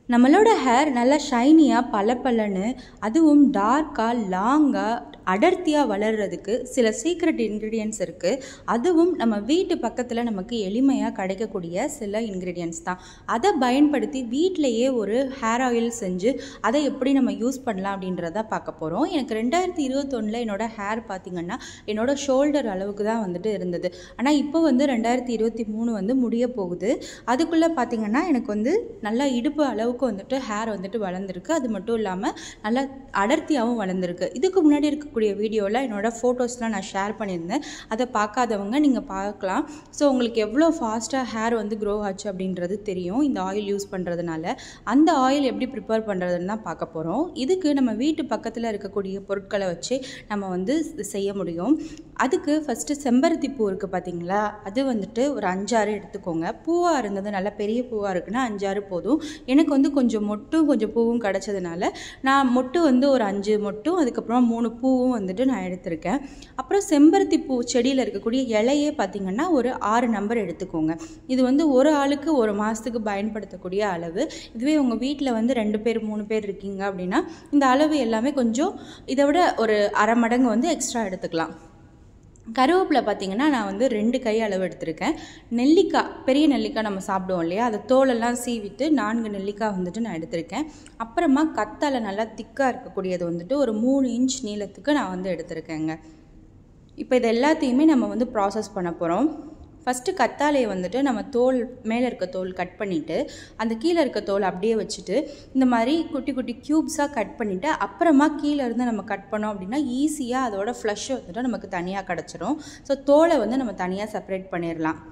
நம்மளோட ஹேர் நல்லா ஷைனியாக பளபளன்னு அதுவும் டார்க்காக லாங்காக அடர்த்தியாக வளர்கிறதுக்கு சில சீக்ரெட் இன்க்ரீடியன்ட்ஸ் இருக்குது அதுவும் நம்ம வீட்டு பக்கத்தில் நமக்கு எளிமையாக கிடைக்கக்கூடிய சில இன்க்ரீடியன்ட்ஸ் தான் அதை பயன்படுத்தி வீட்டிலையே ஒரு ஹேர் ஆயில் செஞ்சு அதை எப்படி நம்ம யூஸ் பண்ணலாம் அப்படின்றத பார்க்க போகிறோம் எனக்கு ரெண்டாயிரத்தி இருபத்தொன்னில் என்னோட ஹேர் பார்த்திங்கன்னா என்னோட ஷோல்டர் அளவுக்கு தான் வந்துட்டு இருந்தது ஆனால் இப்போ வந்து ரெண்டாயிரத்தி இருபத்தி மூணு வந்து முடிய போகுது அதுக்குள்ளே பார்த்திங்கன்னா எனக்கு வந்து நல்லா இடுப்பு அளவுக்கு வந்துட்டு ஹேர் வந்துட்டு வளர்ந்துருக்கு அது மட்டும் இல்லாமல் நல்லா அடர்த்தியாகவும் வளர்ந்துருக்கு இதுக்கு முன்னாடி இருக்கக்கூடிய வீடியோவில் என்னோடய ஃபோட்டோஸ்லாம் நான் ஷேர் பண்ணியிருந்தேன் அதை பார்க்காதவங்க நீங்கள் பார்க்கலாம் ஸோ உங்களுக்கு எவ்வளோ ஃபாஸ்ட்டாக ஹேர் வந்து க்ரோ ஆச்சு அப்படின்றது தெரியும் இந்த ஆயில் யூஸ் பண்ணுறதுனால அந்த ஆயில் எப்படி ப்ரிப்பேர் பண்ணுறதுன்னு தான் பார்க்க போகிறோம் இதுக்கு நம்ம வீட்டு பக்கத்தில் இருக்கக்கூடிய பொருட்களை வச்சு நம்ம வந்து செய்ய முடியும் அதுக்கு ஃபஸ்ட்டு செம்பருத்தி பூ இருக்குது பார்த்தீங்களா அது வந்துட்டு ஒரு அஞ்சாறு எடுத்துக்கோங்க பூவாக இருந்தது நல்லா பெரிய பூவாக இருக்குன்னா அஞ்சாறு போதும் எனக்கு வந்து கொஞ்சம் மொட்டும் கொஞ்சம் பூவும் கிடச்சதுனால நான் மொட்டு வந்து ஒரு அஞ்சு மொட்டும் அதுக்கப்புறம் மூணு பூவும் வந்துட்டு நான் எடுத்திருக்கேன் அப்புறம் செம்பருத்தி பூ செடியில் இருக்கக்கூடிய இலையே பார்த்திங்கன்னா ஒரு ஆறு நம்பர் எடுத்துக்கோங்க இது வந்து ஒரு ஆளுக்கு ஒரு மாதத்துக்கு பயன்படுத்தக்கூடிய அளவு இதுவே உங்கள் வீட்டில் வந்து ரெண்டு பேர் மூணு பேர் இருக்கீங்க அப்படின்னா இந்த அளவு எல்லாமே கொஞ்சம் இதை விட ஒரு அரை மடங்கு வந்து எக்ஸ்ட்ரா எடுத்துக்கலாம் கருவேப்பிலை பார்த்திங்கன்னா நான் வந்து ரெண்டு கை அளவு எடுத்திருக்கேன் நெல்லிக்காய் பெரிய நெல்லிக்காய் நம்ம சாப்பிடுவோம் இல்லையா அதை தோலெல்லாம் சீவிட்டு நான்கு நெல்லிக்காய் வந்துட்டு நான் எடுத்திருக்கேன் அப்புறமா கத்தாழை நல்லா திக்காக இருக்கக்கூடியது வந்துட்டு ஒரு மூணு இன்ச் நீளத்துக்கு நான் வந்து எடுத்திருக்கேங்க இப்போ இது எல்லாத்தையுமே நம்ம வந்து ப்ராசஸ் பண்ண போகிறோம் ஃபஸ்ட்டு கத்தாழையை வந்துட்டு நம்ம தோல் மேலே இருக்க தோல் கட் பண்ணிவிட்டு அந்த கீழே இருக்க தோல் அப்படியே வச்சுட்டு இந்த மாதிரி குட்டி குட்டி க்யூப்ஸாக கட் பண்ணிவிட்டு அப்புறமா கீழே இருந்து நம்ம கட் பண்ணோம் அப்படின்னா ஈஸியாக அதோட ஃப்ளஷ் வந்துட்டு நமக்கு தனியாக கிடச்சிரும் ஸோ தோலை வந்து நம்ம தனியாக செப்பரேட் பண்ணிடலாம்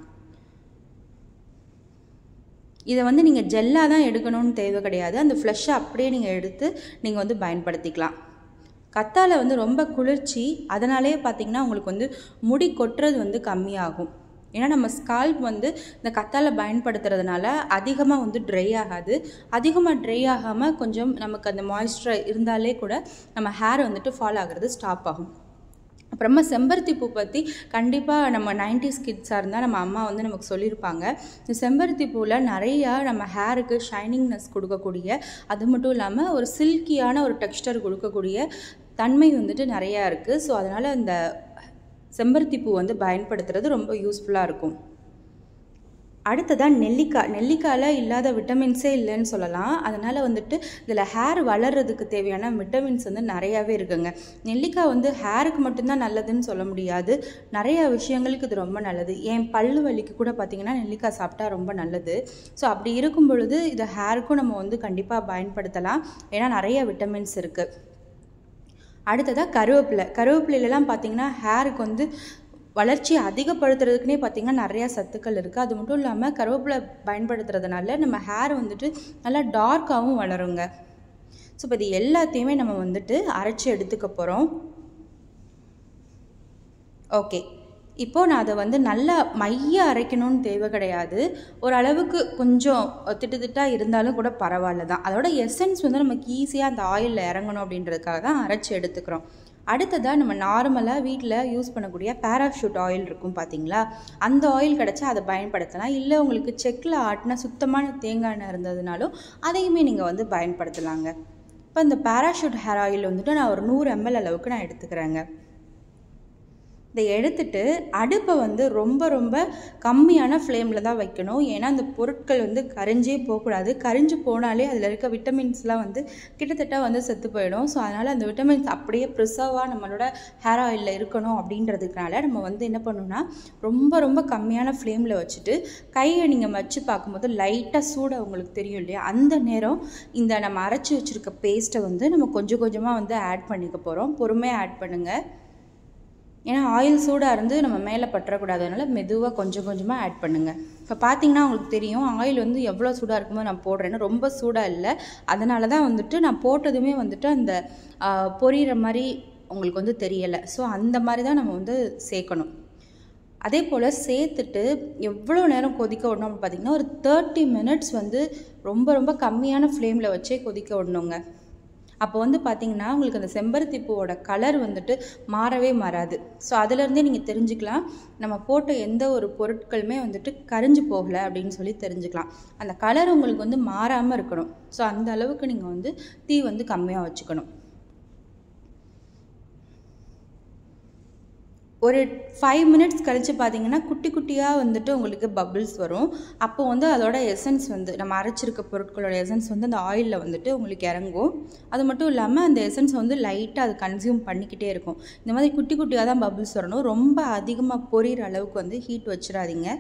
இதை வந்து நீங்கள் ஜெல்லாக தான் எடுக்கணும்னு தேவை கிடையாது அந்த ஃப்ளஷ்ஷை அப்படியே நீங்கள் எடுத்து நீங்கள் வந்து பயன்படுத்திக்கலாம் கத்தாழை வந்து ரொம்ப குளிர்ச்சி அதனாலேயே பார்த்திங்கன்னா உங்களுக்கு வந்து முடி கொட்டுறது வந்து கம்மியாகும் ஏன்னா நம்ம ஸ்கால்ப் வந்து இந்த கத்தாழை பயன்படுத்துறதுனால அதிகமாக வந்து ட்ரை ஆகாது அதிகமாக ட்ரை ஆகாமல் கொஞ்சம் நமக்கு அந்த மாய்ஸ்சர் இருந்தாலே கூட நம்ம ஹேர் வந்துட்டு ஃபால் ஆகிறது ஸ்டாப் ஆகும் அப்புறமா செம்பருத்தி பூ பற்றி கண்டிப்பாக நம்ம நைன்டிஸ் கிட்ஸாக இருந்தால் நம்ம அம்மா வந்து நமக்கு சொல்லியிருப்பாங்க இந்த செம்பருத்தி பூவில் நிறையா நம்ம ஹேருக்கு ஷைனிங்னஸ் கொடுக்கக்கூடிய அது மட்டும் இல்லாமல் ஒரு சில்கியான ஒரு டெக்ஸ்டர் கொடுக்கக்கூடிய தன்மை வந்துட்டு நிறையா இருக்குது ஸோ அதனால் இந்த செம்பருத்தி பூ வந்து பயன்படுத்துறது ரொம்ப யூஸ்ஃபுல்லாக இருக்கும் அடுத்ததாக நெல்லிக்காய் நெல்லிக்காயில் இல்லாத விட்டமின்ஸே இல்லைன்னு சொல்லலாம் அதனால் வந்துட்டு இதில் ஹேர் வளர்கிறதுக்கு தேவையான விட்டமின்ஸ் வந்து நிறையாவே இருக்குங்க நெல்லிக்காய் வந்து ஹேருக்கு மட்டும்தான் நல்லதுன்னு சொல்ல முடியாது நிறைய விஷயங்களுக்கு இது ரொம்ப நல்லது என் பல்லு வலிக்கு கூட பார்த்திங்கன்னா நெல்லிக்காய் சாப்பிட்டா ரொம்ப நல்லது ஸோ அப்படி இருக்கும் பொழுது இதை ஹேருக்கும் நம்ம வந்து கண்டிப்பாக பயன்படுத்தலாம் ஏன்னா நிறைய விட்டமின்ஸ் இருக்குது அடுத்ததாக கருவேப்பிலை கருவேப்பிலையிலலாம் பார்த்திங்கன்னா ஹேருக்கு வந்து வளர்ச்சியை அதிகப்படுத்துறதுக்குனே பார்த்திங்கன்னா நிறையா சத்துக்கள் இருக்குது அது மட்டும் இல்லாமல் கருவேப்பிலை பயன்படுத்துறதுனால நம்ம ஹேர் வந்துட்டு நல்லா டார்க்காகவும் வளருங்க ஸோ இப்போ இது எல்லாத்தையுமே நம்ம வந்துட்டு அரைச்சி எடுத்துக்க போகிறோம் ஓகே இப்போது நான் அதை வந்து நல்லா மைய அரைக்கணும்னு தேவை கிடையாது ஓரளவுக்கு கொஞ்சம் திட்டு திட்டாக இருந்தாலும் கூட பரவாயில்ல தான் அதோட எசன்ஸ் வந்து நமக்கு ஈஸியாக அந்த ஆயிலில் இறங்கணும் அப்படின்றதுக்காக தான் அரைச்சி எடுத்துக்கிறோம் அடுத்ததாக நம்ம நார்மலாக வீட்டில் யூஸ் பண்ணக்கூடிய பேராஷூட் ஆயில் இருக்கும் பார்த்தீங்களா அந்த ஆயில் கிடச்சா அதை பயன்படுத்தலாம் இல்லை உங்களுக்கு செக்கில் ஆட்டினா சுத்தமான தேங்காய் எண்ணெய் இருந்ததுனாலும் அதையுமே நீங்கள் வந்து பயன்படுத்தலாங்க இப்போ இந்த பேராஷூட் ஹேர் ஆயில் வந்துட்டு நான் ஒரு நூறு எம்எல் அளவுக்கு நான் எடுத்துக்கிறேங்க இதை எடுத்துட்டு அடுப்பை வந்து ரொம்ப ரொம்ப கம்மியான ஃப்ளேமில் தான் வைக்கணும் ஏன்னா அந்த பொருட்கள் வந்து கரிஞ்சே போகக்கூடாது கரிஞ்சு போனாலே அதில் இருக்க விட்டமின்ஸ்லாம் வந்து கிட்டத்தட்ட வந்து செத்து போயிடும் ஸோ அதனால் அந்த விட்டமின்ஸ் அப்படியே ப்ரிசர்வாக நம்மளோட ஹேர் ஆயிலில் இருக்கணும் அப்படின்றதுனால நம்ம வந்து என்ன பண்ணணும்னா ரொம்ப ரொம்ப கம்மியான ஃப்ளேமில் வச்சுட்டு கையை நீங்கள் வச்சு பார்க்கும்போது லைட்டாக சூடாக உங்களுக்கு தெரியும் இல்லையா அந்த நேரம் இந்த நம்ம அரைச்சி வச்சுருக்க பேஸ்ட்டை வந்து நம்ம கொஞ்சம் கொஞ்சமாக வந்து ஆட் பண்ணிக்க போகிறோம் பொறுமையாக ஆட் பண்ணுங்கள் ஏன்னா ஆயில் சூடாக இருந்து நம்ம மேலே பற்றக்கூடாது அதனால் மெதுவாக கொஞ்சம் கொஞ்சமாக ஆட் பண்ணுங்கள் இப்போ பார்த்தீங்கன்னா உங்களுக்கு தெரியும் ஆயில் வந்து எவ்வளோ சூடாக இருக்குமோ நான் போடுறேன்னு ரொம்ப சூடாக இல்லை அதனால தான் வந்துட்டு நான் போட்டதுமே வந்துட்டு அந்த பொரியிற மாதிரி உங்களுக்கு வந்து தெரியலை ஸோ அந்த மாதிரி தான் நம்ம வந்து சேர்க்கணும் அதே போல் சேர்த்துட்டு எவ்வளோ நேரம் கொதிக்க விடணும் அப்படின்னு பார்த்திங்கன்னா ஒரு தேர்ட்டி மினிட்ஸ் வந்து ரொம்ப ரொம்ப கம்மியான ஃப்ளேமில் வச்சே கொதிக்க விடணுங்க அப்போ வந்து பார்த்தீங்கன்னா உங்களுக்கு அந்த செம்பருத்தி பூவோட கலர் வந்துட்டு மாறவே மாறாது ஸோ அதுலேருந்தே நீங்கள் தெரிஞ்சுக்கலாம் நம்ம போட்ட எந்த ஒரு பொருட்களுமே வந்துட்டு கரிஞ்சு போகலை அப்படின்னு சொல்லி தெரிஞ்சுக்கலாம் அந்த கலர் உங்களுக்கு வந்து மாறாமல் இருக்கணும் ஸோ அந்த அளவுக்கு நீங்கள் வந்து தீ வந்து கம்மியாக வச்சுக்கணும் ஒரு ஃபைவ் மினிட்ஸ் கழித்து பார்த்தீங்கன்னா குட்டி குட்டியாக வந்துட்டு உங்களுக்கு பபிள்ஸ் வரும் அப்போ வந்து அதோட எசன்ஸ் வந்து நம்ம அரைச்சிருக்க பொருட்களோட எசன்ஸ் வந்து அந்த ஆயிலில் வந்துட்டு உங்களுக்கு இறங்கும் அது மட்டும் இல்லாமல் அந்த எசன்ஸ் வந்து லைட்டாக அது கன்சியூம் பண்ணிக்கிட்டே இருக்கும் இந்த மாதிரி குட்டி குட்டியாக தான் பபிள்ஸ் வரணும் ரொம்ப அதிகமாக பொரியிற அளவுக்கு வந்து ஹீட் வச்சிடாதீங்க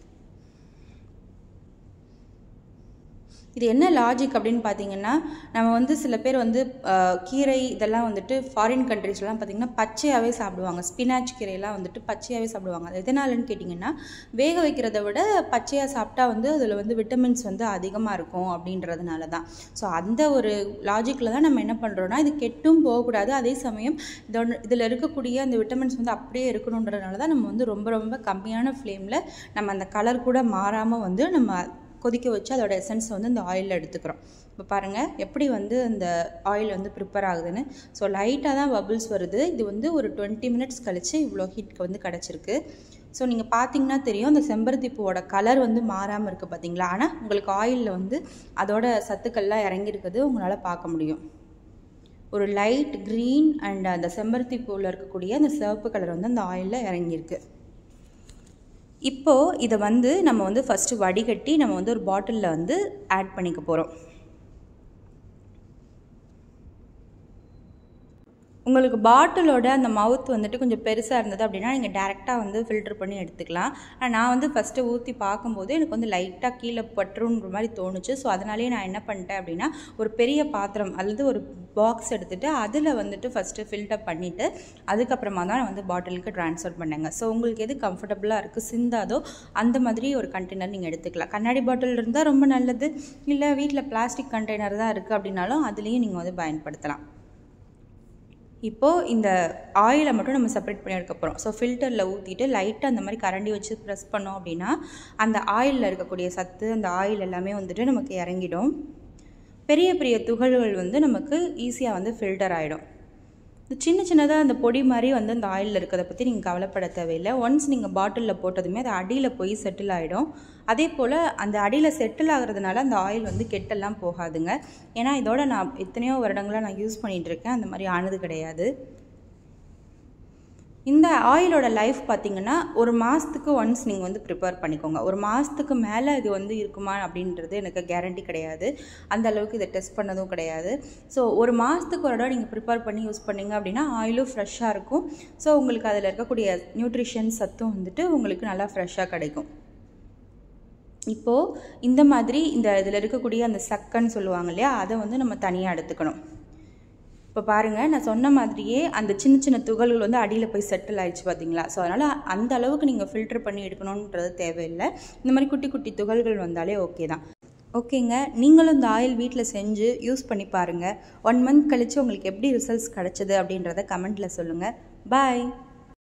இது என்ன லாஜிக் அப்படின்னு பார்த்தீங்கன்னா நம்ம வந்து சில பேர் வந்து அஹ், கீரை இதெல்லாம் வந்துட்டு ஃபாரின் கண்ட்ரீஸ்லாம் பார்த்தீங்கன்னா பச்சையாகவே சாப்பிடுவாங்க ஸ்பினாச் கீரையெல்லாம் வந்துட்டு பச்சையாகவே சாப்பிடுவாங்க அது எதனாலன்னு கேட்டிங்கன்னா வேக வைக்கிறத விட பச்சையாக சாப்பிட்டா வந்து அதில் வந்து விட்டமின்ஸ் வந்து அதிகமாக இருக்கும் அப்படின்றதுனால தான் ஸோ அந்த ஒரு லாஜிக்கில் தான் நம்ம என்ன பண்ணுறோன்னா இது கெட்டும் போகக்கூடாது அதே சமயம் இதோட இதில் இருக்கக்கூடிய அந்த விட்டமின்ஸ் வந்து அப்படியே இருக்கணுன்றதுனால தான் நம்ம வந்து ரொம்ப ரொம்ப கம்மியான ஃப்ளேமில் நம்ம அந்த கலர் கூட மாறாமல் வந்து நம்ம கொதிக்க வச்சு அதோட எசன்ஸ் வந்து இந்த ஆயிலில் எடுத்துக்கிறோம் இப்போ பாருங்கள் எப்படி வந்து அந்த ஆயில் வந்து ப்ரிப்பேர் ஆகுதுன்னு ஸோ லைட்டாக தான் பபிள்ஸ் வருது இது வந்து ஒரு டுவெண்ட்டி மினிட்ஸ் கழித்து இவ்வளோ ஹீட்க்கு வந்து கிடச்சிருக்கு ஸோ நீங்கள் பார்த்தீங்கன்னா தெரியும் அந்த செம்பருத்தி பூவோட கலர் வந்து மாறாமல் இருக்குது பார்த்தீங்களா ஆனால் உங்களுக்கு ஆயிலில் வந்து அதோட சத்துக்கள்லாம் இறங்கியிருக்குது உங்களால் பார்க்க முடியும் ஒரு லைட் க்ரீன் அண்ட் அந்த செம்பருத்தி பூவில் இருக்கக்கூடிய அந்த சிவப்பு கலர் வந்து அந்த ஆயிலில் இறங்கியிருக்கு இப்போது இதை வந்து நம்ம வந்து ஃபஸ்ட்டு வடிகட்டி நம்ம வந்து ஒரு பாட்டிலில் வந்து ஆட் பண்ணிக்க போகிறோம் உங்களுக்கு பாட்டிலோட அந்த மவுத் வந்துட்டு கொஞ்சம் பெருசாக இருந்தது அப்படின்னா நீங்கள் டேரெக்டாக வந்து ஃபில்டர் பண்ணி எடுத்துக்கலாம் ஆனால் நான் வந்து ஃபஸ்ட்டு ஊற்றி பார்க்கும்போது எனக்கு வந்து லைட்டாக கீழே பற்றுன்ற மாதிரி தோணுச்சு ஸோ அதனாலேயே நான் என்ன பண்ணிட்டேன் அப்படின்னா ஒரு பெரிய பாத்திரம் அல்லது ஒரு பாக்ஸ் எடுத்துகிட்டு அதில் வந்துட்டு ஃபஸ்ட்டு ஃபில்டர் பண்ணிவிட்டு அதுக்கப்புறமா தான் நான் வந்து பாட்டிலுக்கு ட்ரான்ஸ்ஃபர் பண்ணேங்க ஸோ உங்களுக்கு எது கம்ஃபர்டபுளாக இருக்குது சிந்தாதோ அந்த மாதிரி ஒரு கண்டெய்னர் நீங்கள் எடுத்துக்கலாம் கண்ணாடி பாட்டில் இருந்தால் ரொம்ப நல்லது இல்லை வீட்டில் பிளாஸ்டிக் கண்டெய்னர் தான் இருக்குது அப்படின்னாலும் அதுலேயும் நீங்கள் வந்து பயன்படுத்தலாம் இப்போது இந்த ஆயிலை மட்டும் நம்ம செப்பரேட் பண்ணி எடுக்க போகிறோம் ஸோ ஃபில்டரில் ஊற்றிட்டு லைட்டாக அந்த மாதிரி கரண்டி வச்சு ப்ரெஸ் பண்ணோம் அப்படின்னா அந்த ஆயிலில் இருக்கக்கூடிய சத்து அந்த ஆயில் எல்லாமே வந்துட்டு நமக்கு இறங்கிடும் பெரிய பெரிய துகள்கள் வந்து நமக்கு ஈஸியாக வந்து ஃபில்டர் ஆகிடும் இந்த சின்ன சின்னதாக அந்த பொடி மாதிரி வந்து அந்த ஆயிலில் இருக்கிறத பற்றி நீங்கள் கவலைப்பட தேவையில்லை ஒன்ஸ் நீங்கள் பாட்டிலில் போட்டதுமே அது அடியில் போய் செட்டில் ஆகிடும் அதே போல் அந்த அடியில் செட்டில் ஆகுறதுனால அந்த ஆயில் வந்து கெட்டெல்லாம் போகாதுங்க ஏன்னா இதோட நான் எத்தனையோ வருடங்களாக நான் யூஸ் பண்ணிகிட்டு இருக்கேன் அந்த மாதிரி ஆனது கிடையாது இந்த ஆயிலோட லைஃப் பார்த்தீங்கன்னா ஒரு மாதத்துக்கு ஒன்ஸ் நீங்கள் வந்து ப்ரிப்பேர் பண்ணிக்கோங்க ஒரு மாதத்துக்கு மேலே இது வந்து இருக்குமா அப்படின்றது எனக்கு கேரண்டி கிடையாது அந்த அளவுக்கு இதை டெஸ்ட் பண்ணதும் கிடையாது ஸோ ஒரு மாதத்துக்கு ஒரு தடவை நீங்கள் ப்ரிப்பேர் பண்ணி யூஸ் பண்ணீங்க அப்படின்னா ஆயிலும் ஃப்ரெஷ்ஷாக இருக்கும் ஸோ உங்களுக்கு அதில் இருக்கக்கூடிய நியூட்ரிஷன் சத்தும் வந்துட்டு உங்களுக்கு நல்லா ஃப்ரெஷ்ஷாக கிடைக்கும் இப்போது இந்த மாதிரி இந்த இதில் இருக்கக்கூடிய அந்த சக்கன்னு சொல்லுவாங்க இல்லையா அதை வந்து நம்ம தனியாக எடுத்துக்கணும் இப்போ பாருங்கள் நான் சொன்ன மாதிரியே அந்த சின்ன சின்ன துகள்கள் வந்து அடியில் போய் செட்டில் ஆயிடுச்சு பார்த்தீங்களா ஸோ அதனால் அந்த அளவுக்கு நீங்கள் ஃபில்டர் பண்ணி எடுக்கணுன்றது தேவையில்லை இந்த மாதிரி குட்டி குட்டி துகள்கள் வந்தாலே ஓகே தான் ஓகேங்க நீங்களும் இந்த ஆயில் வீட்டில் செஞ்சு யூஸ் பண்ணி பாருங்கள் ஒன் மந்த் கழித்து உங்களுக்கு எப்படி ரிசல்ட்ஸ் கிடச்சிது அப்படின்றத கமெண்ட்டில் சொல்லுங்கள் பாய்